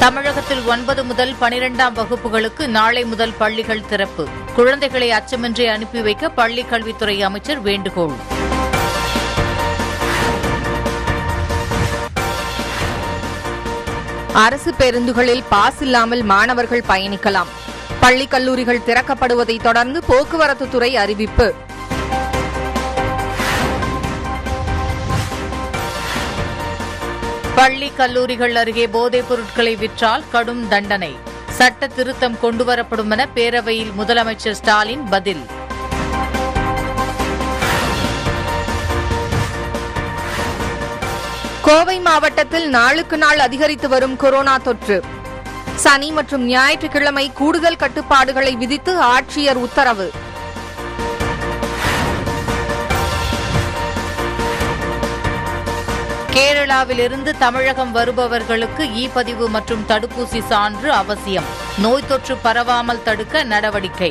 தமிழகத்தில் ஒன்பது முதல் பனிரெண்டாம் வகுப்புகளுக்கு நாளை முதல் பள்ளிகள் திறப்பு குழந்தைகளை அச்சமின்றி அனுப்பி வைக்க பள்ளிக் கல்வித்துறை அமைச்சர் வேண்டுகோள் அரசு பேருந்துகளில் பாஸ் இல்லாமல் மாணவர்கள் பயணிக்கலாம் பள்ளி கல்லூரிகள் திறக்கப்படுவதை தொடர்ந்து போக்குவரத்து துறை அறிவிப்பு பள்ளி கல்லூரிகள் அருகே போதைப் பொருட்களை விற்றால் கடும் தண்டனை சட்ட திருத்தம் கொண்டுவரப்படும் என பேரவையில் முதலமைச்சர் ஸ்டாலின் பதில் கோவை மாவட்டத்தில் நாளுக்கு நாள் அதிகரித்து வரும் கொரோனா தொற்று சனி மற்றும் ஞாயிற்றுக்கிழமை கூடுதல் கட்டுப்பாடுகளை விதித்து ஆட்சியர் உத்தரவு கேரளாவிலிருந்து தமிழகம் வருபவர்களுக்கு இ பதிவு மற்றும் தடுப்பூசி சான்று அவசியம் நோய் தொற்று பரவாமல் தடுக்க நடவடிக்கை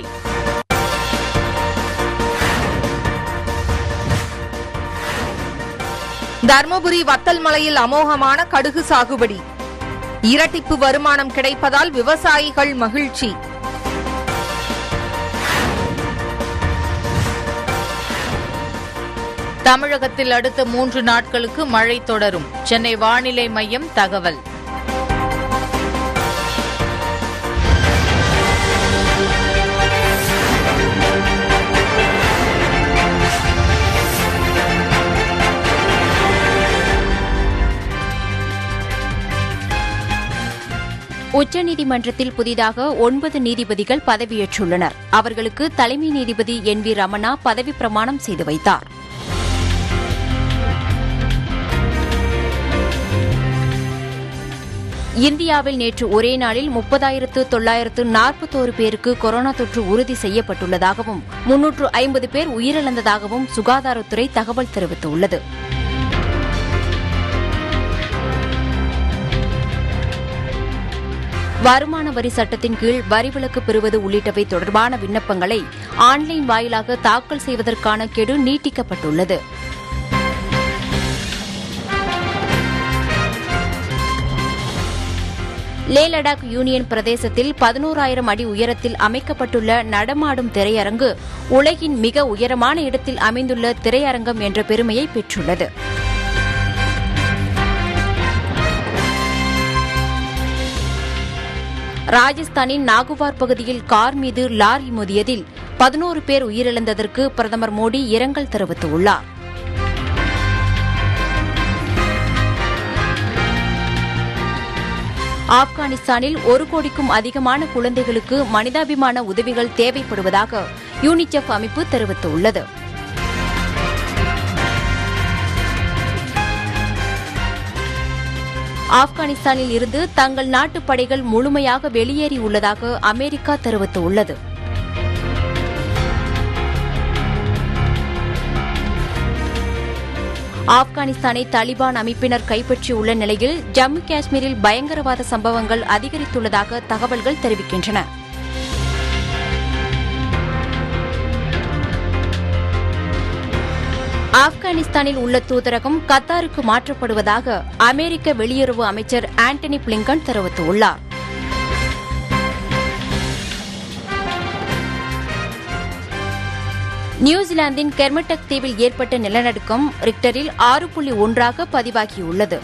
தர்மபுரி வத்தல் மலையில் அமோகமான கடுகு சாகுபடி இரட்டிப்பு வருமானம் கிடைப்பதால் விவசாயிகள் மகிழ்ச்சி தமிழகத்தில் அடுத்த மூன்று நாட்களுக்கு மழை தொடரும் சென்னை வானிலை மையம் தகவல் உச்சநீதிமன்றத்தில் புதிதாக ஒன்பது நீதிபதிகள் பதவியேற்றுள்ளனர் அவர்களுக்கு தலைமை நீதிபதி என் வி ரமணா பதவி பிரமாணம் செய்து வைத்தார் இந்தியாவில் நேற்று ஒரே நாளில் முப்பதாயிரத்து தொள்ளாயிரத்து நாற்பத்தோரு பேருக்கு கொரோனா தொற்று உறுதி செய்யப்பட்டுள்ளதாகவும் முன்னூற்று ஐம்பது பேர் உயிரிழந்ததாகவும் சுகாதாரத்துறை தகவல் தெரிவித்துள்ளது வருமான வரி சட்டத்தின் கீழ் வரி விலக்கு பெறுவது உள்ளிட்டவை தொடர்பான விண்ணப்பங்களை ஆன்லைன் வாயிலாக தாக்கல் செய்வதற்கான கெடு நீட்டிக்கப்பட்டுள்ளது லே லடாக் யூனியன் பிரதேசத்தில் பதினோராயிரம் அடி உயரத்தில் அமைக்கப்பட்டுள்ள நடமாடும் திரையரங்கு உலகின் மிக உயரமான இடத்தில் அமைந்துள்ள திரையரங்கம் என்ற பெருமையை பெற்றுள்ளது ராஜஸ்தானின் நாகுவார் பகுதியில் கார் மீது லாரி மோதியதில் பதினோரு பேர் உயிரிழந்ததற்கு பிரதமர் மோடி இரங்கல் தெரிவித்துள்ளார் ஆப்கானிஸ்தானில் ஒரு கோடிக்கும் அதிகமான குழந்தைகளுக்கு மனிதாபிமான உதவிகள் தேவைப்படுவதாக யூனிசெஃப் அமைப்பு தெரிவித்துள்ளது ஆப்கானிஸ்தானில் இருந்து தங்கள் நாட்டு படைகள் முழுமையாக வெளியேறியுள்ளதாக அமெரிக்கா தெரிவித்துள்ளது ஆப்கானிஸ்தானை தாலிபான் அமைப்பினர் கைப்பற்றியுள்ள நிலையில் ஜம்மு காஷ்மீரில் பயங்கரவாத சம்பவங்கள் அதிகரித்துள்ளதாக தகவல்கள் தெரிவிக்கின்றன ஆப்கானிஸ்தானில் உள்ள தூதரகம் கத்தாருக்கு மாற்றப்படுவதாக அமெரிக்க வெளியுறவு அமைச்சர் ஆண்டனி பிளிங்கன் தெரிவித்துள்ளார் நியூசிலாந்தின் கெர்மட்டக் தீவில் ஏற்பட்ட நிலநடுக்கம் ரிக்டரில் ஆறு புள்ளி ஒன்றாக பதிவாகியுள்ளது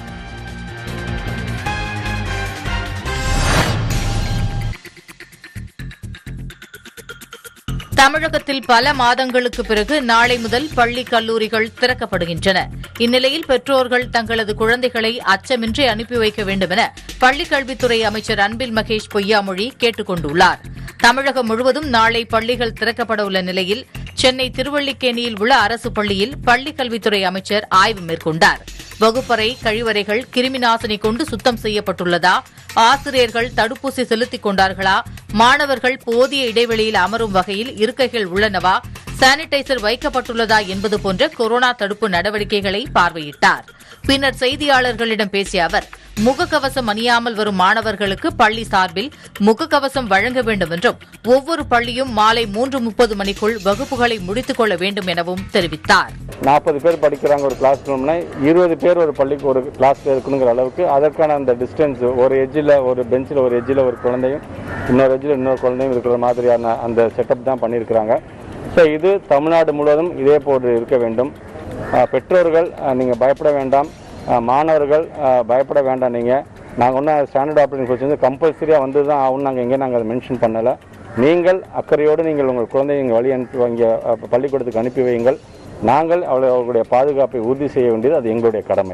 தமிழகத்தில் பல மாதங்களுக்கு பிறகு நாளை முதல் பள்ளி கல்லூரிகள் திறக்கப்படுகின்றன இந்நிலையில் பெற்றோர்கள் தங்களது குழந்தைகளை அச்சமின்றி அனுப்பி வைக்க வேண்டும் என பள்ளிக் கல்வித்துறை அமைச்சர் அன்பில் மகேஷ் பொய்யாமொழி கேட்டுக் கொண்டுள்ளார் தமிழகம் முழுவதும் நாளை பள்ளிகள் திறக்கப்பட உள்ள நிலையில் சென்னை திருவல்லிக்கேணியில் உள்ள அரசு பள்ளியில் பள்ளிக் கல்வித்துறை அமைச்சர் ஆய்வு மேற்கொண்டார் வகுப்பறை கழிவறைகள் கிருமிநாசினி கொண்டு சுத்தம் செய்யப்பட்டுள்ளதா ஆசிரியர்கள் தடுப்பூசி செலுத்திக் கொண்டார்களா மாணவர்கள் போதிய இடைவெளியில் அமரும் வகையில் இருக்கைகள் உள்ளனவா சானிடைசர் வைக்கப்பட்டுள்ளதா என்பது போன்ற கொரோனா தடுப்பு நடவடிக்கைகளை பார்வையிட்டார் பின்னர் செய்தியாளர்களிடம் பேசிய அவர் முகக்கவசம் அணியாமல் வரும் மாணவர்களுக்கு பள்ளி சார்பில் முகக்கவசம் வழங்க வேண்டும் என்றும் ஒவ்வொரு பள்ளியும் மாலை மூன்று முப்பது மணிக்குள் வகுப்புகளை முடித்துக் கொள்ள வேண்டும் எனவும் தெரிவித்தார் நாற்பது பேர் படிக்கிறாங்க ஒரு கிளாஸ் ரூம்னா இருபது பேர் ஒரு பள்ளிக்கு ஒரு கிளாஸ்ல இருக்கணுங்கிற அளவுக்கு அதற்கான அந்த டிஸ்டன்ஸ் ஒரு எஜ்ஜில் ஒரு பெஞ்சில் ஒரு எஜ்ஜில் ஒரு குழந்தையும் இன்னொரு எஜ்ஜில் இன்னொரு குழந்தையும் இருக்கிற மாதிரியான அந்த செட்டப் தான் பண்ணியிருக்கிறாங்க ஸோ இது தமிழ்நாடு முழுவதும் இதே போன்று இருக்க வேண்டும் அஹ், பெற்றோர்கள் நீங்கள் பயப்பட வேண்டாம் அஹ், மாணவர்கள் அஹ், பயப்பட வேண்டாம் நீங்கள் நாங்கள் ஒன்றும் ஸ்டாண்டர்ட் ஆப்ரேட்டிங் ப்ரொசீஜர் வந்து கம்பல்சரியாக வந்து தான் ஆகும் நாங்கள் எங்கே நாங்கள் அதை மென்ஷன் பண்ணலை நீங்கள் அக்கறையோடு நீங்கள் உங்கள் குழந்தையை இங்கே வழி அனுப்பி இங்கே அஹ், பள்ளிக்கூடத்துக்கு அனுப்பி வையுங்கள் நாங்கள் அவளை- அவர்களுடைய பாதுகாப்பை உறுதி செய்ய வேண்டியது அது எங்களுடைய கடமை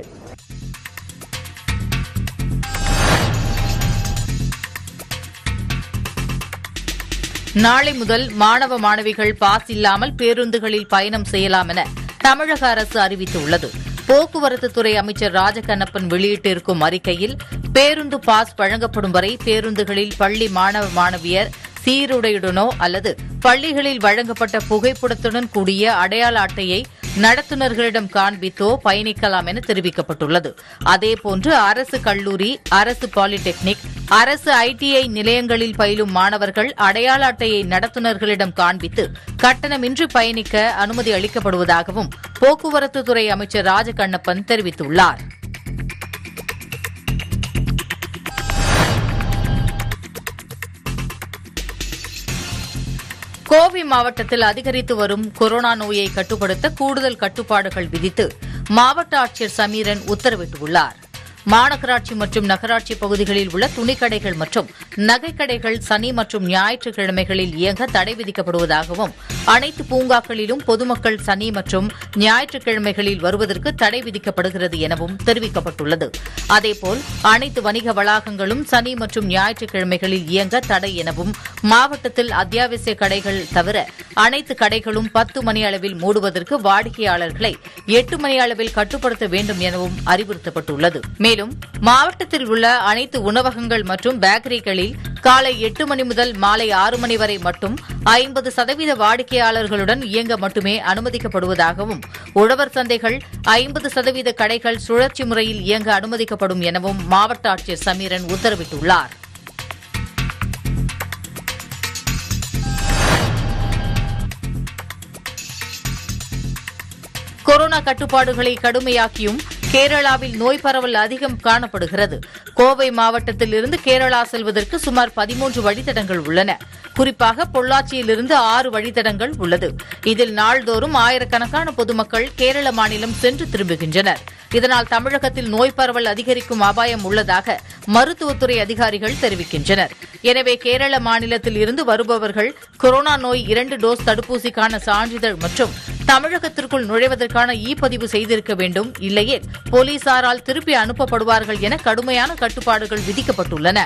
நாளை முதல் மாணவ மாணவிகள் பாஸ் இல்லாமல் பேருந்துகளில் பயணம் செய்யலாம் என தமிழக அரசு அறிவித்துள்ளது போக்குவரத்து துறை அமைச்சர் ராஜகண்ணப்பன் வெளியிட்டிருக்கும் அறிக்கையில் பேருந்து பாஸ் வழங்கப்படும் வரை பேருந்துகளில் பள்ளி மாணவ மாணவியர் சீருடையுடனோ அல்லது பள்ளிகளில் வழங்கப்பட்ட புகைப்படத்துடன் கூடிய அடையாள அட்டையை நடத்துனர்களிடம் காண்பித்தோ பயணிக்கலாம் என தெரிவிக்கப்பட்டுள்ளது அதேபோன்று அரசு கல்லூரி அரசு பாலிடெக்னிக் அரசு ஐடிஐ நிலையங்களில் பயிலும் மாணவர்கள் அடையாள அட்டையை நடத்துனர்களிடம் காண்பித்து கட்டணமின்றி பயணிக்க அனுமதி அளிக்கப்படுவதாகவும் போக்குவரத்து துறை அமைச்சர் ராஜகண்ணப்பன் தெரிவித்துள்ளார் கோவை மாவட்டத்தில் அதிகரித்து வரும் கொரோனா நோயை கட்டுப்படுத்த கூடுதல் கட்டுப்பாடுகள் விதித்து மாவட்ட ஆட்சியர் சமீரன் உத்தரவிட்டுள்ளார் மாநகராட்சி மற்றும் நகராட்சி பகுதிகளில் உள்ள துணிக்கடைகள் மற்றும் நகைக்கடைகள் சனி மற்றும் ஞாயிற்றுக்கிழமைகளில் இயங்க தடை விதிக்கப்படுவதாகவும் அனைத்து பூங்காக்களிலும் பொதுமக்கள் சனி மற்றும் ஞாயிற்றுக்கிழமைகளில் வருவதற்கு தடை விதிக்கப்படுகிறது எனவும் தெரிவிக்கப்பட்டுள்ளது அதேபோல் அனைத்து வணிக வளாகங்களும் சனி மற்றும் ஞாயிற்றுக்கிழமைகளில் இயங்க தடை எனவும் மாவட்டத்தில் அத்தியாவசிய கடைகள் தவிர அனைத்து கடைகளும் பத்து மணி அளவில் மூடுவதற்கு வாடிக்கையாளர்களை எட்டு மணி அளவில் கட்டுப்படுத்த வேண்டும் எனவும் அறிவுறுத்தப்பட்டுள்ளது மேலும் மாவட்டத்தில் உள்ள அனைத்து உணவகங்கள் மற்றும் பேக்கரிகளில் காலை எட்டு மணி முதல் மாலை ஆறு மணி வரை மட்டும் ஐம்பது சதவீத வாடிக்கையாளர்களுடன் இயங்க மட்டுமே அனுமதிக்கப்படுவதாகவும் உழவர் சந்தைகள் ஐம்பது சதவீத கடைகள் சுழற்சி முறையில் இயங்க அனுமதிக்கப்படும் எனவும் மாவட்ட ஆட்சியர் சமீரன் உத்தரவிட்டுள்ளார் கொரோனா கட்டுப்பாடுகளை கடுமையாக்கியும் கேரளாவில் நோய் பரவல் அதிகம் காணப்படுகிறது கோவை மாவட்டத்தில் இருந்து கேரளா செல்வதற்கு சுமார் பதிமூன்று வழித்தடங்கள் உள்ளன குறிப்பாக பொள்ளாச்சியிலிருந்து ஆறு வழித்தடங்கள் உள்ளது இதில் நாள்தோறும் ஆயிரக்கணக்கான பொதுமக்கள் கேரள மாநிலம் சென்று திரும்புகின்றனர் இதனால் தமிழகத்தில் நோய் பரவல் அதிகரிக்கும் அபாயம் உள்ளதாக மருத்துவத்துறை அதிகாரிகள் தெரிவிக்கின்றனர் எனவே கேரள மாநிலத்தில் இருந்து வருபவர்கள் கொரோனா நோய் இரண்டு டோஸ் தடுப்பூசிக்கான சான்றிதழ் மற்றும் தமிழகத்திற்குள் நுழைவதற்கான இ பதிவு செய்திருக்க வேண்டும் இல்லையே போலீசாரால் திருப்பி அனுப்பப்படுவார்கள் என கடுமையான கட்டுப்பாடுகள் விதிக்கப்பட்டுள்ளன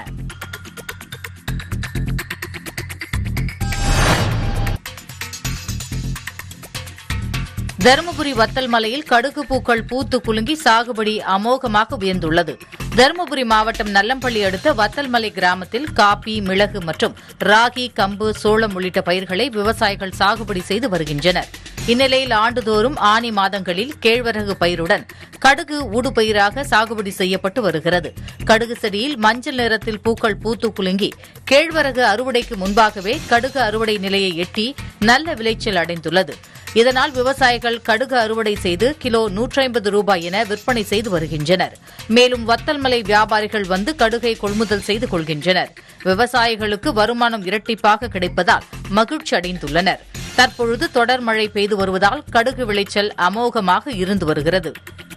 தருமபுரி வத்தல் மலையில் கடுகு பூக்கள் பூத்து குலுங்கி சாகுபடி அமோகமாக உயர்ந்துள்ளது தருமபுரி மாவட்டம் நல்லம்பள்ளி அடுத்த வத்தல்மலை கிராமத்தில் காபி மிளகு மற்றும் ராகி கம்பு சோளம் உள்ளிட்ட பயிர்களை விவசாயிகள் சாகுபடி செய்து வருகின்றனர் இந்நிலையில் ஆண்டுதோறும் ஆனி மாதங்களில் கேழ்வரகு பயிருடன் கடுகு ஊடுபயிராக சாகுபடி செய்யப்பட்டு வருகிறது கடுகு செடியில் மஞ்சள் நிறத்தில் பூக்கள் பூத்து குலுங்கி கேழ்வரகு அறுவடைக்கு முன்பாகவே கடுகு அறுவடை நிலையை எட்டி நல்ல விளைச்சல் அடைந்துள்ளது இதனால் விவசாயிகள் கடுகு அறுவடை செய்து கிலோ நூற்றி ஐம்பது ரூபாய் என விற்பனை செய்து வருகின்றனர் மேலும் வத்தல்மலை வியாபாரிகள் வந்து கடுகை கொள்முதல் செய்து கொள்கின்றனர் விவசாயிகளுக்கு வருமானம் இரட்டிப்பாக கிடைப்பதால் மகிழ்ச்சி அடைந்துள்ளனர் தற்பொழுது தொடர் மழை பெய்து வருவதால் கடுகு விளைச்சல் அமோகமாக இருந்து வருகிறது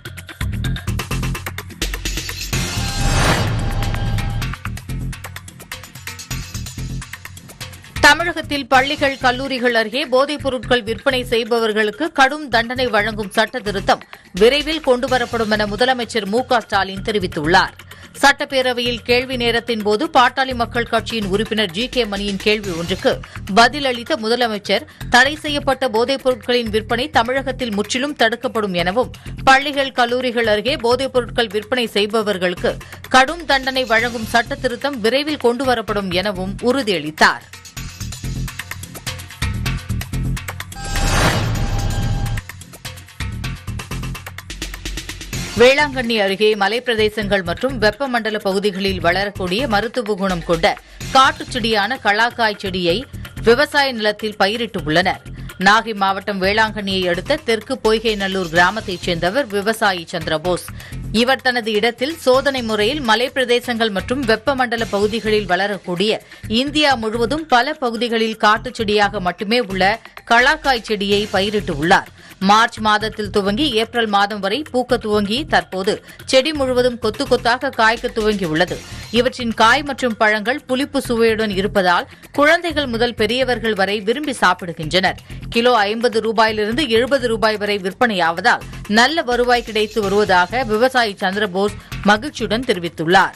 தமிழகத்தில் பள்ளிகள் கல்லூரிகள் அருகே போதைப் பொருட்கள் விற்பனை செய்பவர்களுக்கு கடும் தண்டனை வழங்கும் சட்ட திருத்தம் விரைவில் கொண்டுவரப்படும் என முதலமைச்சர் மு க ஸ்டாலின் தெரிவித்துள்ளார் சட்டப்பேரவையில் கேள்வி நேரத்தின் போது பாட்டாளி மக்கள் கட்சியின் உறுப்பினர் ஜி கே மணியின் கேள்வி ஒன்றுக்கு பதிலளித்த முதலமைச்சர் தடை செய்யப்பட்ட போதைப் பொருட்களின் விற்பனை தமிழகத்தில் முற்றிலும் தடுக்கப்படும் எனவும் பள்ளிகள் கல்லூரிகள் அருகே போதைப் பொருட்கள் விற்பனை செய்பவர்களுக்கு கடும் தண்டனை வழங்கும் சட்ட திருத்தம் விரைவில் கொண்டுவரப்படும் எனவும் உறுதியளித்தார் வேளாங்கண்ணி அருகே மலைப்பிரதேசங்கள் மற்றும் வெப்பமண்டல பகுதிகளில் வளரக்கூடிய மருத்துவ குணம் கொண்ட காட்டுச் செடியான கலாக்காய் செடியை விவசாய நிலத்தில் பயிரிட்டுள்ளனர் நாகை மாவட்டம் வேளாங்கண்ணியை அடுத்த தெற்கு பொய்கைநல்லூர் கிராமத்தைச் சேர்ந்தவர் விவசாயி சந்திரபோஸ் இவர் தனது இடத்தில் சோதனை முறையில் மலைப்பிரதேசங்கள் மற்றும் வெப்பமண்டல பகுதிகளில் வளரக்கூடிய இந்தியா முழுவதும் பல பகுதிகளில் காட்டுச் செடியாக மட்டுமே உள்ள கலாக்காய் செடியை பயிரிட்டுள்ளார் மார்ச் மாதத்தில் துவங்கி ஏப்ரல் மாதம் வரை பூக்க துவங்கி தற்போது செடி முழுவதும் கொத்து கொத்தாக காய்க்க துவங்கியுள்ளது இவற்றின் காய் மற்றும் பழங்கள் புளிப்பு சுவையுடன் இருப்பதால் குழந்தைகள் முதல் பெரியவர்கள் வரை விரும்பி சாப்பிடுகின்றனர் கிலோ ஐம்பது ரூபாயிலிருந்து எழுபது ரூபாய் வரை விற்பனையாவதால் நல்ல வருவாய் கிடைத்து வருவதாக விவசாயி சந்திரபோஸ் மகிழ்ச்சியுடன் தெரிவித்துள்ளார்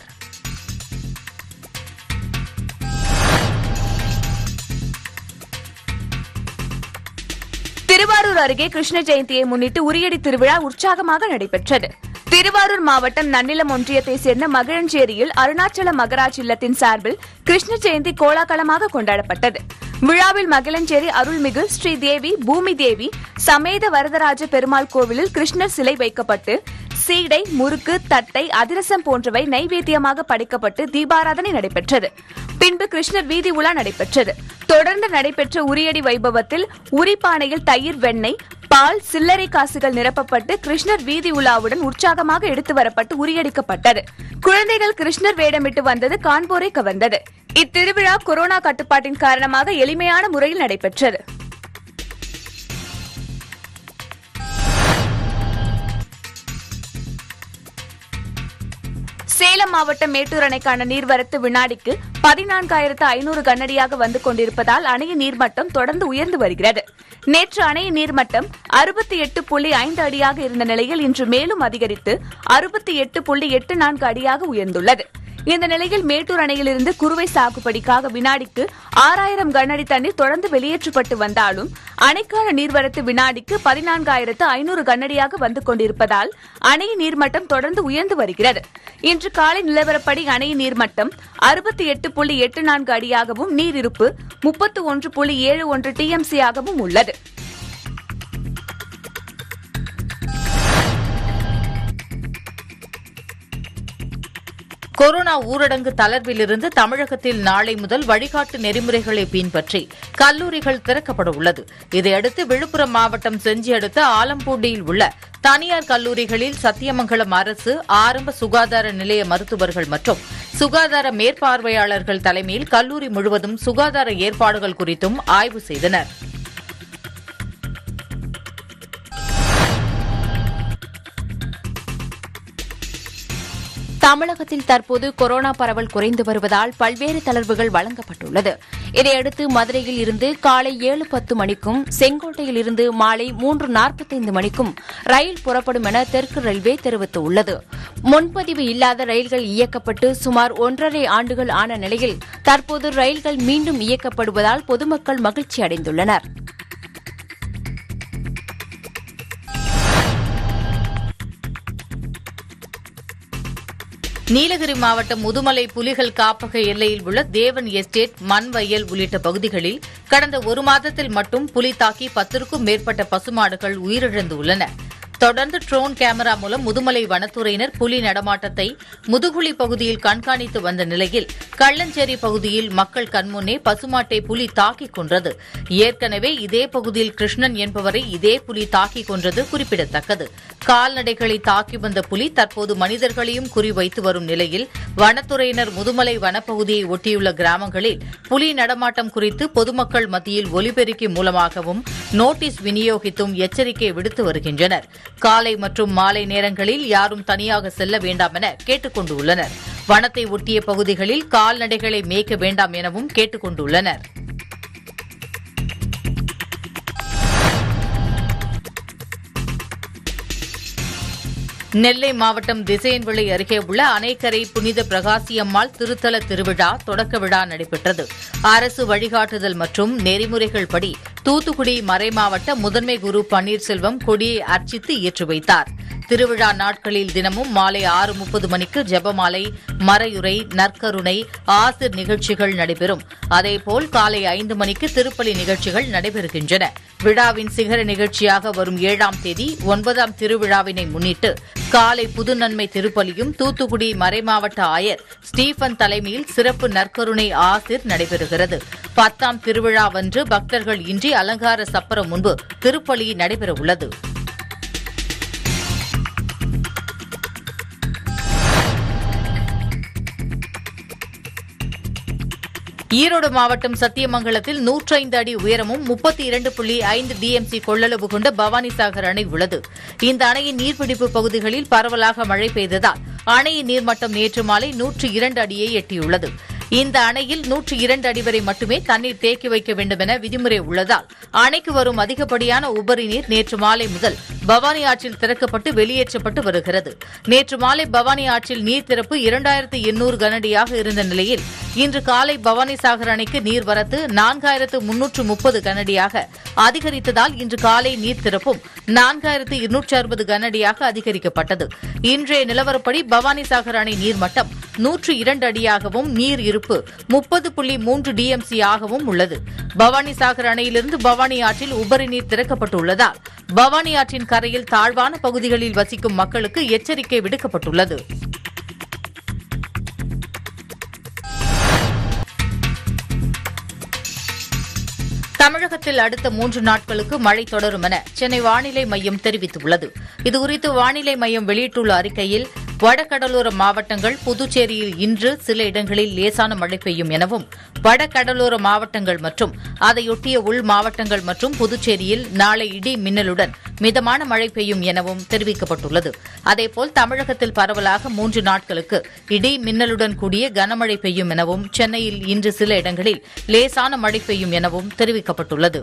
திருவாரூர் அருகே கிருஷ்ண ஜெயந்தியை முன்னிட்டு உரியடி திருவிழா உற்சாகமாக நடைபெற்றது திருவாரூர் மாவட்டம் நன்னிலம் ஒன்றியத்தை சேர்ந்த மகிழஞ்சேரியில் அருணாச்சல மகராஜ் இல்லத்தின் சார்பில் கிருஷ்ண ஜெயந்தி கோலாகலமாக கொண்டாடப்பட்டது விழாவில் மகிழஞ்சேரி அருள்மிகு ஸ்ரீ தேவி பூமி தேவி சமேத வரதராஜ பெருமாள் கோவிலில் கிருஷ்ணர் சிலை வைக்கப்பட்டு சீடை முறுக்கு தட்டை அதிரசம் போன்றவை நைவேத்தியமாக படைக்கப்பட்டு தீபாராதனை நடைபெற்றது பின்பு கிருஷ்ணர் வீதி உலா நடைபெற்றது தொடர்ந்து நடைபெற்ற உரியடி வைபவத்தில் உரிப்பானையில் தயிர் வெண்ணெய் பால் சில்லறை காசுகள் நிரப்பப்பட்டு கிருஷ்ணர் வீதி உலாவுடன் உற்சாகமாக எடுத்து வரப்பட்டு உரியடிக்கப்பட்டது குழந்தைகள் கிருஷ்ணர் வேடமிட்டு வந்தது காண்போரை கவர்ந்தது இத்திருவிழா கொரோனா கட்டுப்பாட்டின் காரணமாக எளிமையான முறையில் நடைபெற்றது சேலம் மாவட்டம் மேட்டூர் அணைக்கான நீர்வரத்து வினாடிக்கு பதினான்காயிரத்து ஐநூறு கனஅடியாக வந்து கொண்டிருப்பதால் அணையின் நீர்மட்டம் தொடர்ந்து உயர்ந்து வருகிறது நேற்று அணையின் நீர்மட்டம் அறுபத்தி எட்டு புள்ளி ஐந்து அடியாக இருந்த நிலையில் இன்று மேலும் அதிகரித்து அறுபத்தி எட்டு புள்ளி எட்டு நான்கு அடியாக உயர்ந்துள்ளது இந்த நிலையில் மேட்டூர் அணையிலிருந்து குறுவை சாகுபடிக்காக வினாடிக்கு ஆறாயிரம் கனஅடி தண்ணீர் தொடர்ந்து வெளியேற்றப்பட்டு வந்தாலும் அணைக்கான நீர்வரத்து வினாடிக்கு பதினான்காயிரத்து ஐநூறு கனஅடியாக வந்து கொண்டிருப்பதால் அணையின் நீர்மட்டம் தொடர்ந்து உயர்ந்து வருகிறது இன்று காலை நிலவரப்படி அணையின் நீர்மட்டம் அறுபத்தி எட்டு புள்ளி எட்டு நான்கு அடியாகவும் நீர் இருப்பு முப்பத்து ஒன்று புள்ளி ஏழு ஒன்று டிஎம்சி ஆகவும் உள்ளது கொரோனா ஊரடங்கு தளர்விலிருந்து தமிழகத்தில் நாளை முதல் வழிகாட்டு நெறிமுறைகளை பின்பற்றி கல்லூரிகள் திறக்கப்பட உள்ளது இதையடுத்து விழுப்புரம் மாவட்டம் செஞ்சி அடுத்த ஆலம்பூண்டியில் உள்ள தனியார் கல்லூரிகளில் சத்தியமங்கலம் அரசு ஆரம்ப சுகாதார நிலைய மருத்துவர்கள் மற்றும் சுகாதார மேற்பார்வையாளர்கள் தலைமையில் கல்லூரி முழுவதும் சுகாதார ஏற்பாடுகள் குறித்தும் ஆய்வு செய்தனா் தமிழகத்தில் தற்போது கொரோனா பரவல் குறைந்து வருவதால் பல்வேறு தளர்வுகள் வழங்கப்பட்டுள்ளது இதையடுத்து மதுரையில் இருந்து காலை ஏழு பத்து மணிக்கும் செங்கோட்டையில் இருந்து மாலை மூன்று நாற்பத்தைந்து மணிக்கும் ரயில் புறப்படும் என தெற்கு ரயில்வே தெரிவித்துள்ளது முன்பதிவு இல்லாத ரயில்கள் இயக்கப்பட்டு சுமார் ஒன்றரை ஆண்டுகள் ஆன நிலையில் தற்போது ரயில்கள் மீண்டும் இயக்கப்படுவதால் பொதுமக்கள் மகிழ்ச்சி அடைந்துள்ளனா் நீலகிரி மாவட்டம் முதுமலை புலிகள் காப்பக எல்லையில் உள்ள தேவன் எஸ்டேட் மண் வயல் உள்ளிட்ட பகுதிகளில் கடந்த ஒரு மாதத்தில் மட்டும் புலி தாக்கி பத்திற்கும் மேற்பட்ட பசுமாடுகள் உயிரிழந்துள்ளன தொடர்ந்து ட்ரோன் கேமரா மூலம் முதுமலை வனத்துறையினர் புலி நடமாட்டத்தை முதுகுழி பகுதியில் கண்காணித்து வந்த நிலையில் கள்ளஞ்சேரி பகுதியில் மக்கள் கண்முன்னே பசுமாட்டை புலி தாக்கிக் கொன்றது ஏற்கனவே இதே பகுதியில் கிருஷ்ணன் என்பவரை இதே புலி தாக்கிக் கொன்றது குறிப்பிடத்தக்கது கால்நடைகளை தாக்கி வந்த புலி தற்போது மனிதர்களையும் குறிவைத்து வரும் நிலையில் வனத்துறையினர் முதுமலை வனப்பகுதியை ஒட்டியுள்ள கிராமங்களில் புலி நடமாட்டம் குறித்து பொதுமக்கள் மத்தியில் ஒலிபெருக்கி மூலமாகவும் நோட்டீஸ் விநியோகித்தும் எச்சரிக்கை விடுத்து வருகின்றனர் காலை மற்றும் மாலை நேரங்களில் யாரும் தனியாக செல்ல வேண்டாம் என கேட்டுக் கொண்டுள்ளனர் வனத்தை ஒட்டிய பகுதிகளில் கால்நடைகளை மேய்க்க வேண்டாம் எனவும் கேட்டுக் கொண்டுள்ளனர் நெல்லை மாவட்டம் திசையன்விளை அருகே உள்ள அணைக்கரை புனித பிரகாசியம்மாள் திருத்தல திருவிழா தொடக்க விழா நடைபெற்றது அரசு வழிகாட்டுதல் மற்றும் நெறிமுறைகள் படி தூத்துக்குடி மறைமாவட்ட முதன்மை குரு பன்னீர்செல்வம் கொடியை அர்ச்சித்து ஏற்றி வைத்தார் திருவிழா நாட்களில் தினமும் மாலை ஆறு முப்பது மணிக்கு ஜெபமாலை மறையுரை நற்கருணை ஆசிர் நிகழ்ச்சிகள் நடைபெறும் அதேபோல் காலை ஐந்து மணிக்கு திருப்பலி நிகழ்ச்சிகள் நடைபெறுகின்றன விழாவின் சிகர நிகழ்ச்சியாக வரும் ஏழாம் தேதி ஒன்பதாம் திருவிழாவினை முன்னிட்டு காலை புதுநன்மை திருப்பலியும் தூத்துக்குடி மறைமாவட்ட ஆயர் ஸ்டீபன் தலைமையில் சிறப்பு நற்கருணை ஆசிர் நடைபெறுகிறது பத்தாம் திருவிழாவன்று பக்தர்கள் இன்றி அலங்கார சப்பரம் முன்பு திருப்பலி நடைபெறவுள்ளது ஈரோடு மாவட்டம் சத்தியமங்கலத்தில் 105 அடி உயரமும் முப்பத்தி இரண்டு புள்ளி ஐந்து டிஎம்சி கொள்ளளவு கொண்ட பவானிசாகர் அணை உள்ளது இந்த அணையின் நீர்பிடிப்பு பகுதிகளில் பரவலாக மழை பெய்ததால் அணையின் நீர்மட்டம் நேற்று மாலை நூற்று இரண்டு அடியை எட்டியுள்ளது இந்த அணையில் நூற்று இரண்டு அடி வரை மட்டுமே தண்ணீர் தேக்கி வைக்க வேண்டும் என விதிமுறை உள்ளதால் அணைக்கு வரும் அதிகப்படியான உபரி நீர் நேற்று மாலை முதல் பவானி ஆற்றில் திறக்கப்பட்டு வெளியேற்றப்பட்டு வருகிறது நேற்று மாலை பவானி ஆற்றில் நீர் திறப்பு இரண்டாயிரத்து எண்ணூறு கனஅடியாக இருந்த நிலையில் இன்று காலை பவானிசாகர் அணைக்கு நீர்வரத்து நான்காயிரத்து முன்னூற்று முப்பது கனஅடியாக அதிகரித்ததால் இன்று காலை நீர் திறப்பும் நான்காயிரத்து இருநூற்று அறுபது கனஅடியாக அதிகரிக்கப்பட்டது இன்றைய நிலவரப்படி பவானிசாகர் அணை நீர்மட்டம் நூற்று இரண்டு அடியாகவும் நீர் இருப்பு முப்பது புள்ளி மூன்று டிஎம்சி ஆகவும் உள்ளது பவானிசாகர் அணையிலிருந்து பவானி ஆற்றில் உபரி நீர் திறக்கப்பட்டுள்ளதால் பவானி ஆற்றின் கரையில் தாழ்வான பகுதிகளில் வசிக்கும் மக்களுக்கு எச்சரிக்கை விடுக்கப்பட்டுள்ளது தமிழகத்தில் அடுத்த மூன்று நாட்களுக்கு மழை தொடரும் என சென்னை வானிலை மையம் தெரிவித்துள்ளது இதுகுறித்து வானிலை மையம் வெளியிட்டுள்ள அறிக்கையில் வடகடலோர மாவட்டங்கள் புதுச்சேரியில் இன்று சில இடங்களில் லேசான மழை பெய்யும் எனவும் வடகடலோர மாவட்டங்கள் மற்றும் அதையொட்டிய உள் மாவட்டங்கள் மற்றும் புதுச்சேரியில் நாளை இடி மின்னலுடன் மிதமான மழை பெய்யும் எனவும் தெரிவிக்கப்பட்டுள்ளது அதேபோல் தமிழகத்தில் பரவலாக மூன்று நாட்களுக்கு இடி மின்னலுடன் கூடிய கனமழை பெய்யும் எனவும் சென்னையில் இன்று சில இடங்களில் லேசான மழை பெய்யும் எனவும் தெரிவிக்கப்பட்டுள்ளது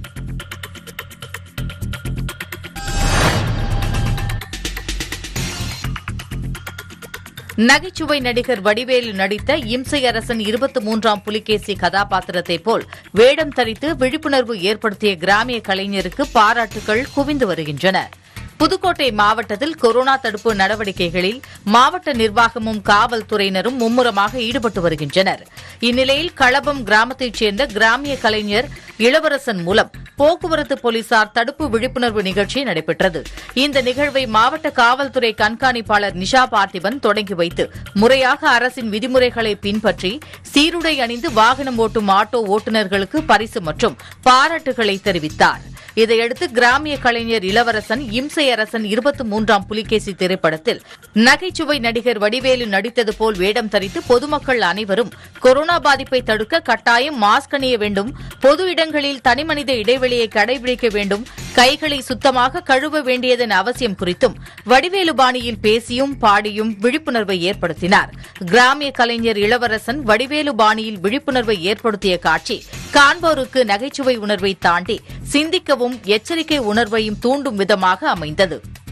நகைச்சுவை நடிகர் வடிவேலு நடித்த இம்சை அரசன் இருபத்தி மூன்றாம் புலிகேசி கதாபாத்திரத்தைப் போல் வேடம் தரித்து விழிப்புணர்வு ஏற்படுத்திய கிராமிய கலைஞருக்கு பாராட்டுகள் குவிந்து வருகின்றன புதுக்கோட்டை மாவட்டத்தில் கொரோனா தடுப்பு நடவடிக்கைகளில் மாவட்ட நிர்வாகமும் காவல்துறையினரும் மும்முரமாக ஈடுபட்டு வருகின்றனர் இந்நிலையில் களபம் கிராமத்தைச் சேர்ந்த கிராமிய கலைஞர் இளவரசன் மூலம் போக்குவரத்து போலீசார் தடுப்பு விழிப்புணர்வு நிகழ்ச்சி நடைபெற்றது இந்த நிகழ்வை மாவட்ட காவல்துறை கண்காணிப்பாளர் நிஷா பார்த்திபன் தொடங்கி வைத்து முறையாக அரசின் விதிமுறைகளை பின்பற்றி சீருடை அணிந்து வாகனம் ஓட்டும் ஆட்டோ ஓட்டுநர்களுக்கு பரிசு மற்றும் பாராட்டுகளை தெரிவித்தார் இதையடுத்து கிராமிய கலைஞர் இளவரசன் இம்சை அரசன் இருபத்தி மூன்றாம் புலிகேசி திரைப்படத்தில் நகைச்சுவை நடிகர் வடிவேலு நடித்தது போல் வேடம் தரித்து பொதுமக்கள் அனைவரும் கொரோனா பாதிப்பை தடுக்க கட்டாயம் மாஸ்க் அணிய வேண்டும் பொது இடங்களில் தனிமனித இடைவெளியை கடைபிடிக்க வேண்டும் கைகளை சுத்தமாக கழுவ வேண்டியதன் அவசியம் குறித்தும் வடிவேலு பாணியில் பேசியும் பாடியும் விழிப்புணர்வை ஏற்படுத்தினார் கிராமிய கலைஞர் இளவரசன் வடிவேலு பாணியில் விழிப்புணர்வை ஏற்படுத்திய காட்சி காண்போருக்கு நகைச்சுவை உணர்வை தாண்டி சிந்திக்கவும் எச்சரிக்கை உணர்வையும் தூண்டும் விதமாக அமைந்தது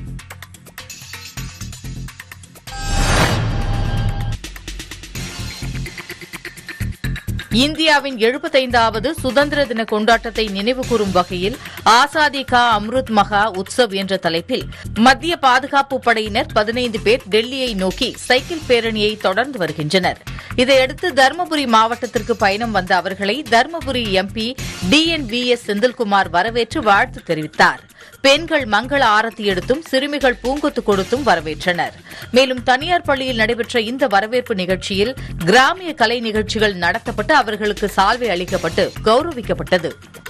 இந்தியாவின் எழுபத்தைந்தாவது சுதந்திர தின கொண்டாட்டத்தை நினைவுகூரும் வகையில் ஆசாதி கா அம்ருத் மகா உத்சவ் என்ற தலைப்பில் மத்திய பாதுகாப்பு படையினர் பதினைந்து பேர் டெல்லியை நோக்கி சைக்கிள் பேரணியை தொடர்ந்து வருகின்றனர் இதையடுத்து தருமபுரி மாவட்டத்திற்கு பயணம் வந்த அவர்களை Dharmapuri MP D N V S Senthilkumar வரவேற்று வாழ்த்து தெரிவித்தார் பெண்கள் மங்கள ஆரத்தி எடுத்தும் சிறுமிகள் பூங்கொத்து கொடுத்தும் வரவேற்றனர் மேலும் தனியார் பள்ளியில் நடைபெற்ற இந்த வரவேற்பு நிகழ்ச்சியில் கிராமிய கலை நிகழ்ச்சிகள் நடத்தப்பட்டு அவர்களுக்கு சால்வை அளிக்கப்பட்டு கௌரவிக்கப்பட்டது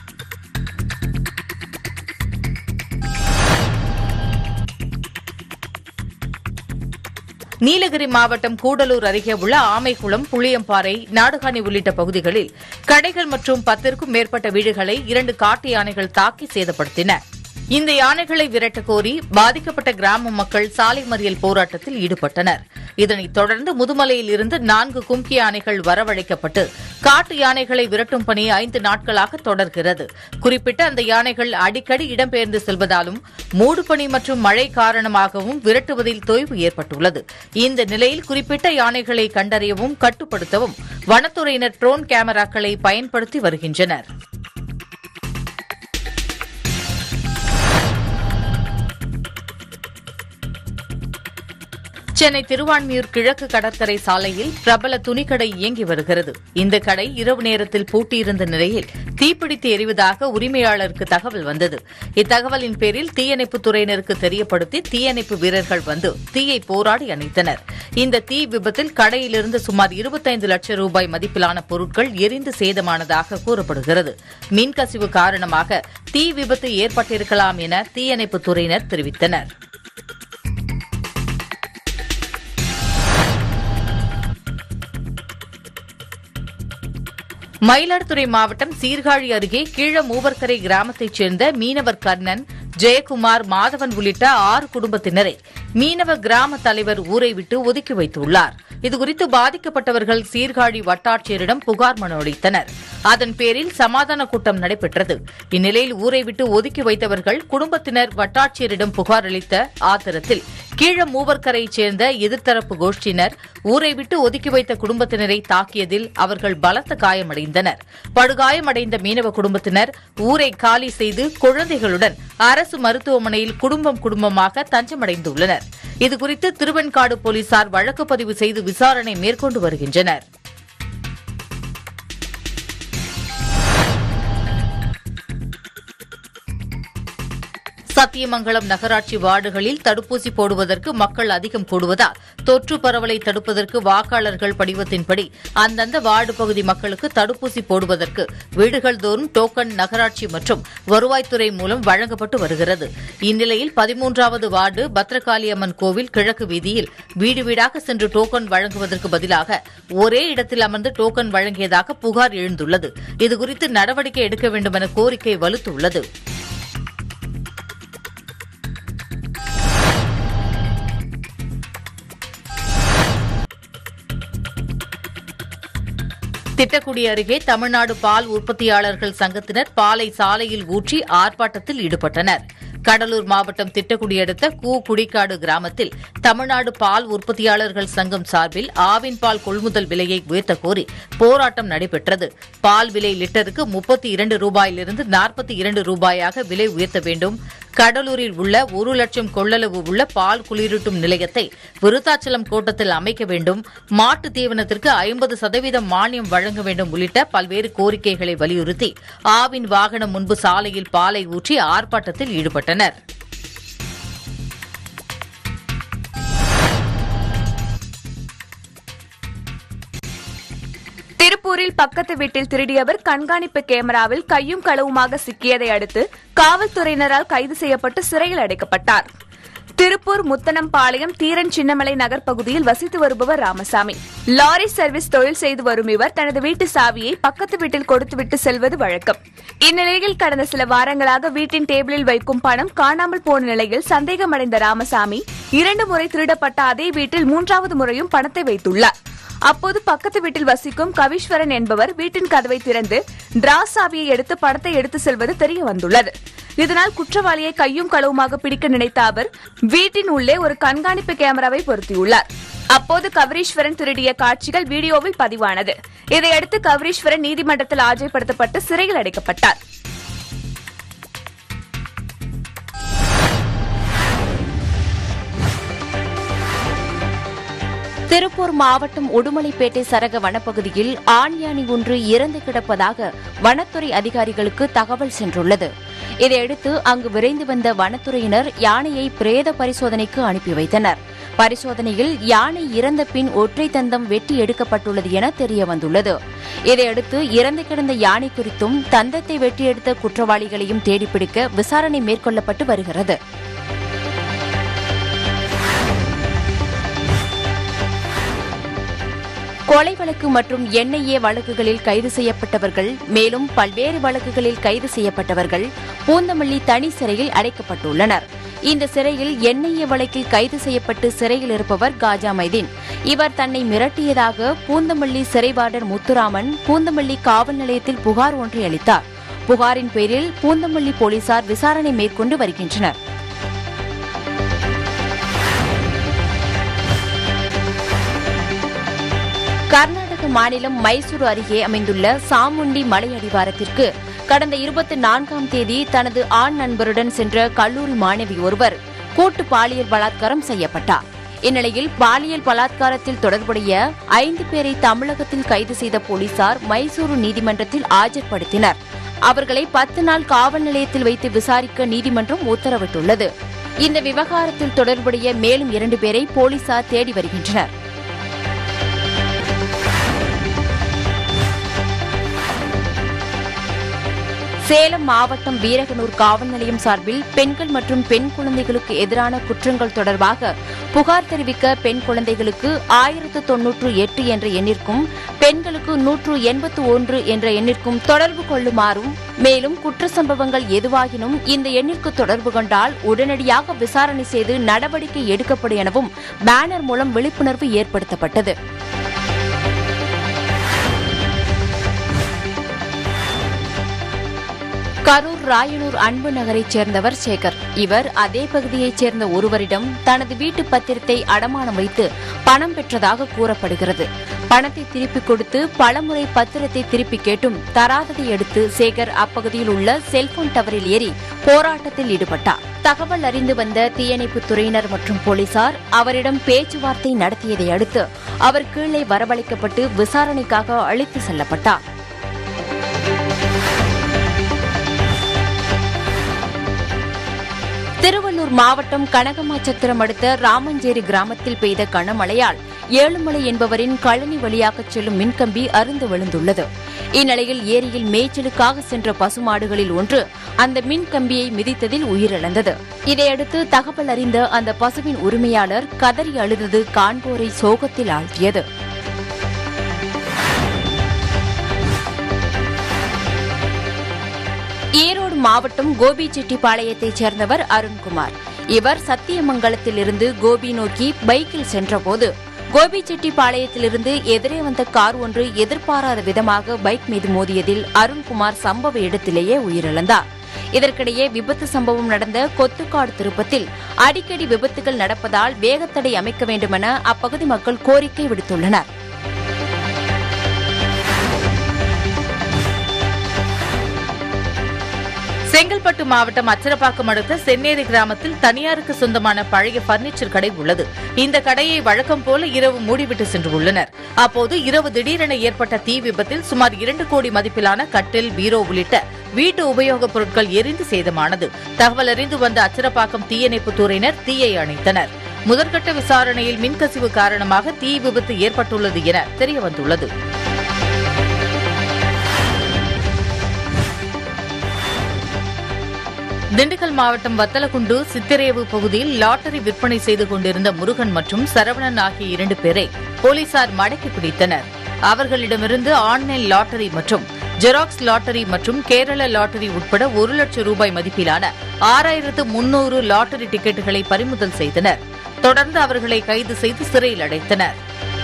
நீலகிரி மாவட்டம் கூடலூர் அருகே உள்ள ஆமைக்குளம் புளியம்பாறை நாடுகாணி உள்ளிட்ட பகுதிகளில் கடைகள் மற்றும் பத்திற்கும் மேற்பட்ட வீடுகளை இரண்டு காட்டு யானைகள் தாக்கி சேதப்படுத்தின இந்த யானைகளை விரட்டக் கோரி பாதிக்கப்பட்ட கிராம மக்கள் சாலை மறியல் போராட்டத்தில் ஈடுபட்டனர் இதனைத் தொடர்ந்து முதுமலையில் இருந்து நான்கு கும்கி யானைகள் வரவழைக்கப்பட்டு காட்டு யானைகளை விரட்டும் பணி ஐந்து நாட்களாக தொடர்கிறது குறிப்பிட்ட அந்த யானைகள் அடிக்கடி இடம்பெயர்ந்து செல்வதாலும் மூடுபனி மற்றும் மழை காரணமாகவும் விரட்டுவதில் தொய்வு ஏற்பட்டுள்ளது இந்த நிலையில் குறிப்பிட்ட யானைகளை கண்டறியவும் கட்டுப்படுத்தவும் வனத்துறையினர் ட்ரோன் கேமராக்களை பயன்படுத்தி வருகின்றனர் சென்னை திருவான்மியூர் கிழக்கு கடற்கரை சாலையில் பிரபல துணிக்கடை இயங்கி வருகிறது இந்த கடை இரவு நேரத்தில் பூட்டியிருந்த நிலையில் தீப்பிடித்து எரிவதாக உரிமையாளருக்கு தகவல் வந்தது இத்தகவலின் பேரில் தீயணைப்புத் துறையினருக்கு தெரியப்படுத்தி தீயணைப்பு வீரர்கள் வந்து தீயை போராடி அணைத்தனர் இந்த தீ விபத்தில் கடையிலிருந்து சுமார் இருபத்தைந்து லட்சம் ரூபாய் மதிப்பிலான பொருட்கள் எரிந்து சேதமானதாக கூறப்படுகிறது மின்கசிவு காரணமாக தீ விபத்து ஏற்பட்டிருக்கலாம் என தீயணைப்புத் துறையினர் தெரிவித்தனர் மயிலாடுதுறை மாவட்டம் சீர்காழி அருகே கீழ மூவர்கரை கிராமத்தைச் சேர்ந்த மீனவர் கர்ணன் ஜெயக்குமார் மாதவன் உள்ளிட்ட ஆறு குடும்பத்தினரை மீனவ கிராம தலைவர் ஊரை விட்டு ஒதுக்கி வைத்துள்ளார் இதுகுறித்து பாதிக்கப்பட்டவர்கள் சீர்காழி வட்டாட்சியரிடம் புகார் மனு அளித்தனர் அதன் பேரில் சமாதான கூட்டம் நடைபெற்றது இந்நிலையில் ஊரை விட்டு ஒதுக்கி வைத்தவர்கள் குடும்பத்தினர் வட்டாட்சியரிடம் புகார் அளித்த ஆத்திரத்தில் கீழ மூவர்கரையைச் சேர்ந்த எதிர்த்தரப்பு கோஷ்டியினர் ஊரை விட்டு ஒதுக்கி வைத்த குடும்பத்தினரை தாக்கியதில் அவர்கள் பலத்த காயமடைந்தனர் படுகாயமடைந்த மீனவ குடும்பத்தினர் ஊரை காலி செய்து குழந்தைகளுடன் அரசு மருத்துவமனையில் குடும்பம் குடும்பமாக தஞ்சமடைந்துள்ளனர் இதுகுறித்து திருவெண்காடு போலீசார் வழக்கு பதிவு செய்து விசாரணை மேற்கொண்டு வருகின்றனர் சத்தியமங்கலம் நகராட்சி வார்டுகளில் தடுப்பூசி போடுவதற்கு மக்கள் அதிகம் கூடுவதால் தொற்று பரவலை தடுப்பதற்கு வாக்காளர்கள் படிவத்தின்படி அந்தந்த வார்டு பகுதி மக்களுக்கு தடுப்பூசி போடுவதற்கு வீடுகள் தோறும் டோக்கன் நகராட்சி மற்றும் வருவாய்த்துறை மூலம் வழங்கப்பட்டு வருகிறது இந்நிலையில் பதிமூன்றாவது வார்டு பத்ரகாளியம்மன் கோவில் கிழக்கு வீதியில் வீடு வீடாக சென்று டோக்கன் வழங்குவதற்கு பதிலாக ஒரே இடத்தில் அமர்ந்து டோக்கன் வழங்கியதாக புகார் எழுந்துள்ளது இதுகுறித்து நடவடிக்கை எடுக்க வேண்டுமென கோரிக்கை வலுத்துள்ளது திட்டக்குடி அருகே தமிழ்நாடு பால் உற்பத்தியாளர்கள் சங்கத்தினர் பாலை சாலையில் ஊற்றி ஆர்ப்பாட்டத்தில் ஈடுபட்டனர் கடலூர் மாவட்டம் திட்டக்குடி அடுத்த கூ குடிக்காடு கிராமத்தில் தமிழ்நாடு பால் உற்பத்தியாளர்கள் சங்கம் சார்பில் ஆவின் பால் கொள்முதல் விலையை உயர்த்த கோரி போராட்டம் நடைபெற்றது பால் விலை லிட்டருக்கு முப்பத்தி இரண்டு ரூபாயிலிருந்து நாற்பத்தி இரண்டு ரூபாயாக விலை உயர்த்த வேண்டும் கடலூரில் உள்ள ஒரு லட்சம் கொள்ளளவு உள்ள பால் குளிரூட்டும் நிலையத்தை விருத்தாச்சலம் கோட்டத்தில் அமைக்க வேண்டும் மாட்டு தீவனத்திற்கு ஐம்பது சதவீதம் மானியம் வழங்க வேண்டும் உள்ளிட்ட பல்வேறு கோரிக்கைகளை வலியுறுத்தி ஆவின் வாகனம் முன்பு சாலையில் பாலை ஊற்றி ஆர்ப்பாட்டத்தில் ஈடுபட்டனர் திருப்பூரில் பக்கத்து வீட்டில் திருடியவர் கண்காணிப்பு கேமராவில் கையும் களவுமாக சிக்கியதை அடுத்து காவல்துறையினரால் கைது செய்யப்பட்டு சிறையில் அடைக்கப்பட்டார் திருப்பூர் முத்தனம்பாளையம் தீரன் சின்னமலை நகர் பகுதியில் வசித்து வருபவர் ராமசாமி லாரி சர்வீஸ் தொழில் செய்து வரும் இவர் தனது வீட்டு சாவியை பக்கத்து வீட்டில் கொடுத்துவிட்டு செல்வது வழக்கம் இந்நிலையில் கடந்த சில வாரங்களாக வீட்டின் டேபிளில் வைக்கும் பணம் காணாமல் போன நிலையில் சந்தேகமடைந்த ராமசாமி இரண்டு முறை திருடப்பட்ட அதே வீட்டில் மூன்றாவது முறையும் பணத்தை வைத்துள்ளார் அப்போது பக்கத்து வீட்டில் வசிக்கும் கவீஸ்வரன் என்பவர் வீட்டின் கதவை திறந்து டிரா சாவியை எடுத்து பணத்தை எடுத்து செல்வது தெரிய வந்துள்ளது இதனால் குற்றவாளியை கையும் களவுமாக பிடிக்க நினைத்த அவர் வீட்டின் உள்ளே ஒரு கண்காணிப்பு கேமராவை பொருத்தியுள்ளார் அப்போது கவரீஸ்வரன் திருடிய காட்சிகள் வீடியோவில் பதிவானது இதையடுத்து கவரீஸ்வரன் நீதிமன்றத்தில் ஆஜர்படுத்தப்பட்டு சிறையில் அடைக்கப்பட்டார் திருப்பூர் மாவட்டம் உடுமலைப்பேட்டை சரக வனப்பகுதியில் ஆண் யானை ஒன்று இறந்து கிடப்பதாக வனத்துறை அதிகாரிகளுக்கு தகவல் சென்றுள்ளது இதையடுத்து அங்கு விரைந்து வந்த வனத்துறையினர் யானையை பிரேத பரிசோதனைக்கு அனுப்பி வைத்தனர் பரிசோதனையில் யானை இறந்த பின் ஒற்றை தந்தம் வெட்டி எடுக்கப்பட்டுள்ளது என தெரிய வந்துள்ளது இதையடுத்து இறந்து கிடந்த யானை குறித்தும் தந்தத்தை வெட்டி எடுத்த குற்றவாளிகளையும் தேடிப்பிடிக்க விசாரணை மேற்கொள்ளப்பட்டு வருகிறது கொலை வழக்கு மற்றும் என்ஐஏ வழக்குகளில் கைது செய்யப்பட்டவர்கள் மேலும் பல்வேறு வழக்குகளில் கைது செய்யப்பட்டவர்கள் பூந்தமல்லி தனி சிறையில் அடைக்கப்பட்டுள்ளனர் இந்த சிறையில் என்ஐஏ வழக்கில் கைது செய்யப்பட்டு சிறையில் இருப்பவர் காஜா மைதீன் இவர் தன்னை மிரட்டியதாக பூந்தமல்லி சிறை வார்டர் முத்துராமன் பூந்தமல்லி காவல் நிலையத்தில் புகார் ஒன்றை அளித்தார் புகாரின் பேரில் பூந்தமல்லி போலீசார் விசாரணை மேற்கொண்டு வருகின்றனர் கர்நாடக மாநிலம் மைசூரு அருகே அமைந்துள்ள சாமுண்டி மலை அடிவாரத்திற்கு கடந்த இருபத்தி நான்காம் தேதி தனது ஆண் நண்பருடன் சென்ற கல்லூரி மாணவி ஒருவர் கூட்டு பாலியல் பலாத்காரம் செய்யப்பட்டார் இந்நிலையில் பாலியல் பலாத்காரத்தில் தொடர்புடைய ஐந்து பேரை தமிழகத்தில் கைது செய்த போலீசார் மைசூரு நீதிமன்றத்தில் ஆஜர்படுத்தினர் அவர்களை பத்து நாள் காவல் நிலையத்தில் வைத்து விசாரிக்க நீதிமன்றம் உத்தரவிட்டுள்ளது இந்த விவகாரத்தில் தொடர்புடைய மேலும் இரண்டு பேரை போலீசார் தேடி வருகின்றனர் சேலம் மாவட்டம் வீரகனூர் காவல் நிலையம் சார்பில் பெண்கள் மற்றும் பெண் குழந்தைகளுக்கு எதிரான குற்றங்கள் தொடர்பாக புகார் தெரிவிக்க பெண் குழந்தைகளுக்கு ஆயிரத்து தொன்னூற்று எட்டு என்ற எண்ணிற்கும் பெண்களுக்கு நூற்று எண்பத்து ஒன்று என்ற எண்ணிற்கும் தொடர்பு கொள்ளுமாறும் மேலும் குற்ற சம்பவங்கள் எதுவாகினும் இந்த எண்ணிற்கு தொடர்பு கொண்டால் உடனடியாக விசாரணை செய்து நடவடிக்கை எடுக்கப்படும் எனவும் பேனர் மூலம் விழிப்புணர்வு ஏற்படுத்தப்பட்டது கரூர் ராயனூர் அன்பு நகரைச் சேர்ந்தவர் சேகர் இவர் அதே பகுதியைச் சேர்ந்த ஒருவரிடம் தனது வீட்டு பத்திரத்தை அடமானம் வைத்து பணம் பெற்றதாக கூறப்படுகிறது பணத்தை திருப்பிக் கொடுத்து பலமுறை பத்திரத்தை திருப்பி கேட்டும் தராததை அடுத்து சேகர் அப்பகுதியில் உள்ள செல்போன் டவரில் ஏறி போராட்டத்தில் ஈடுபட்டார் தகவல் அறிந்து வந்த தீயணைப்புத் துறையினர் மற்றும் போலீசார் அவரிடம் பேச்சுவார்த்தை நடத்தியதை அடுத்து அவர் கீழே வரவழைக்கப்பட்டு விசாரணைக்காக அழைத்து செல்லப்பட்டார் திருவள்ளூர் மாவட்டம் கனகமாச்சத்திரம் அடுத்த ராமஞ்சேரி கிராமத்தில் பெய்த கனமழையால் ஏழுமலை என்பவரின் கழனி வழியாகச் செல்லும் மின்கம்பி அருந்து விழுந்துள்ளது இந்நிலையில் ஏரியில் மேய்ச்சலுக்காக சென்ற பசுமாடுகளில் ஒன்று அந்த மின்கம்பியை மிதித்ததில் உயிரிழந்தது இதையடுத்து தகவல் அறிந்த அந்த பசுவின் உரிமையாளர் கதறி அழுதது காண்போரை சோகத்தில் ஆழ்த்தியது ஈரோடு மாவட்டம் கோபிச்செட்டிப்பாளையத்தைச் சேர்ந்தவர் அருண்குமார் இவர் சத்தியமங்கலத்திலிருந்து கோபி நோக்கி பைக்கில் சென்றபோது கோபிச்செட்டிப்பாளையத்திலிருந்து எதிரே வந்த கார் ஒன்று எதிர்பாராத விதமாக பைக் மீது மோதியதில் அருண்குமார் சம்பவ இடத்திலேயே உயிரிழந்தார் இதற்கிடையே விபத்து சம்பவம் நடந்த கொத்துக்காடு திருப்பத்தில் அடிக்கடி விபத்துகள் நடப்பதால் வேகத்தடை அமைக்க வேண்டுமென அப்பகுதி மக்கள் கோரிக்கை விடுத்துள்ளனர் செங்கல்பட்டு மாவட்டம் அச்சரப்பாக்கம் அடுத்த சென்னேரி கிராமத்தில் தனியாருக்கு சொந்தமான பழைய பர்னிச்சர் கடை உள்ளது இந்த கடையை வழக்கம் போல இரவு மூடிவிட்டு சென்று உள்ளனர் அப்போது இரவு திடீரென ஏற்பட்ட தீ விபத்தில் சுமார் இரண்டு கோடி மதிப்பிலான கட்டில் பீரோ உள்ளிட்ட வீட்டு உபயோகப் பொருட்கள் எரிந்து சேதமானது தகவல் அறிந்து வந்த அச்சரப்பாக்கம் தீயணைப்பு துறையினர் தீயை அணைத்தனர் முதற்கட்ட விசாரணையில் மின்கசிவு காரணமாக தீ விபத்து ஏற்பட்டுள்ளது என தெரியவந்துள்ளது திண்டுக்கல் மாவட்டம் வத்தலகுண்டு சித்திரேவு பகுதியில் லாட்டரி விற்பனை செய்து கொண்டிருந்த முருகன் மற்றும் சரவணன் ஆகிய இரண்டு பேரை போலீசார் மடக்கி பிடித்தனர் அவர்களிடமிருந்து ஆன்லைன் லாட்டரி மற்றும் ஜெராக்ஸ் லாட்டரி மற்றும் கேரள லாட்டரி உட்பட ஒரு லட்சம் ரூபாய் மதிப்பிலான ஆறாயிரத்து முன்னூறு லாட்டரி டிக்கெட்டுகளை பறிமுதல் செய்தனர் தொடர்ந்து அவர்களை கைது செய்து சிறையில் அடைத்தனர்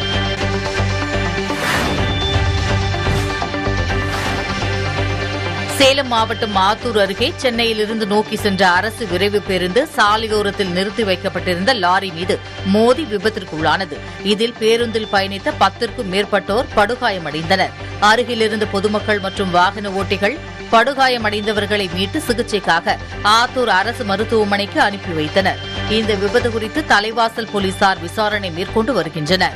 சேலம் மாவட்டம் ஆத்தூர் அருகே சென்னையிலிருந்து நோக்கி சென்ற அரசு விரைவு பேருந்து சாலையோரத்தில் நிறுத்தி வைக்கப்பட்டிருந்த லாரி மீது மோதி விபத்திற்குள்ளானது இதில் பேருந்தில் பயணித்த பத்திற்கும் மேற்பட்டோர் படுகாயமடைந்தனர் அருகிலிருந்த பொதுமக்கள் மற்றும் வாகன ஓட்டிகள் படுகாயமடைந்தவர்களை மீட்டு சிகிச்சைக்காக ஆத்தூர் அரசு மருத்துவமனைக்கு அனுப்பி வைத்தனர் இந்த விபத்து குறித்து தலைவாசல் போலீசார் விசாரணை மேற்கொண்டு வருகின்றனர்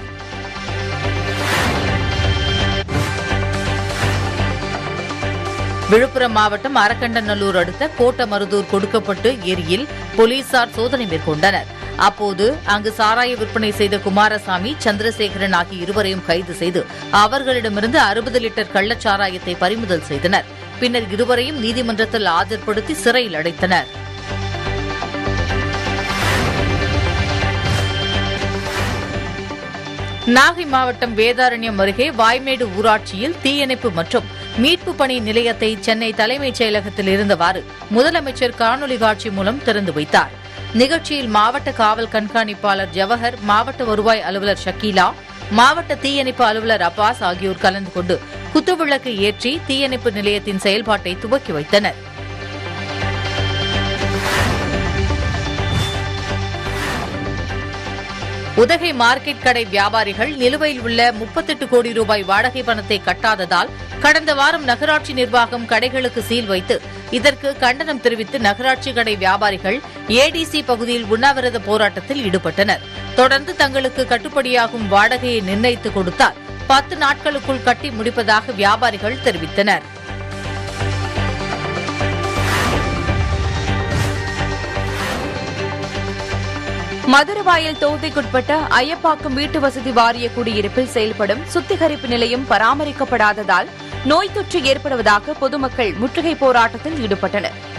விழுப்புரம் மாவட்டம் அரக்கண்டநல்லூர் அடுத்த கோட்டமருதூர் கொடுக்கப்பட்டு ஏரியில் போலீசார் சோதனை மேற்கொண்டனர் அப்போது அங்கு சாராய விற்பனை செய்த குமாரசாமி சந்திரசேகரன் ஆகிய இருவரையும் கைது செய்து அவர்களிடமிருந்து அறுபது லிட்டர் கள்ளச்சாராயத்தை பறிமுதல் செய்தனர் பின்னர் இருவரையும் நீதிமன்றத்தில் ஆஜர்படுத்தி சிறையில் அடைத்தனர் நாகை மாவட்டம் வேதாரண்யம் அருகே வாய்மேடு ஊராட்சியில் தீயணைப்பு மற்றும் மீட்பு பணி நிலையத்தை சென்னை தலைமைச் செயலகத்தில் இருந்தவாறு முதலமைச்சர் காணொலி காட்சி மூலம் திறந்து வைத்தார் நிகழ்ச்சியில் மாவட்ட காவல் கண்காணிப்பாளர் ஜவஹர் மாவட்ட வருவாய் அலுவலர் ஷக்கீலா மாவட்ட தீயணைப்பு அலுவலர் அப்பாஸ் ஆகியோர் கலந்து கொண்டு குத்துவிளக்கு ஏற்றி தீயணைப்பு நிலையத்தின் செயல்பாட்டை துவக்கி வைத்தனர் உதகை மார்க்கெட் கடை வியாபாரிகள் நிலுவையில் உள்ள முப்பத்தெட்டு கோடி ரூபாய் வாடகை பணத்தை கட்டாததால் கடந்த வாரம் நகராட்சி நிர்வாகம் கடைகளுக்கு சீல் வைத்து இதற்கு கண்டனம் தெரிவித்து நகராட்சி கடை வியாபாரிகள் ஏடிசி பகுதியில் உண்ணாவிரத போராட்டத்தில் ஈடுபட்டனர் தொடர்ந்து தங்களுக்கு கட்டுப்படியாகும் வாடகையை நிர்ணயித்து கொடுத்தால் பத்து நாட்களுக்குள் கட்டி முடிப்பதாக வியாபாரிகள் தெரிவித்தனர் மதுரவாயல் தொகுதிக்குட்பட்ட ஐயப்பாக்கம் வீட்டு வசதி வாரிய குடியிருப்பில் செயல்படும் சுத்திகரிப்பு நிலையம் பராமரிக்கப்படாததால் நோய் தொற்று ஏற்படுவதாக பொதுமக்கள் முற்றுகை போராட்டத்தில் ஈடுபட்டனர்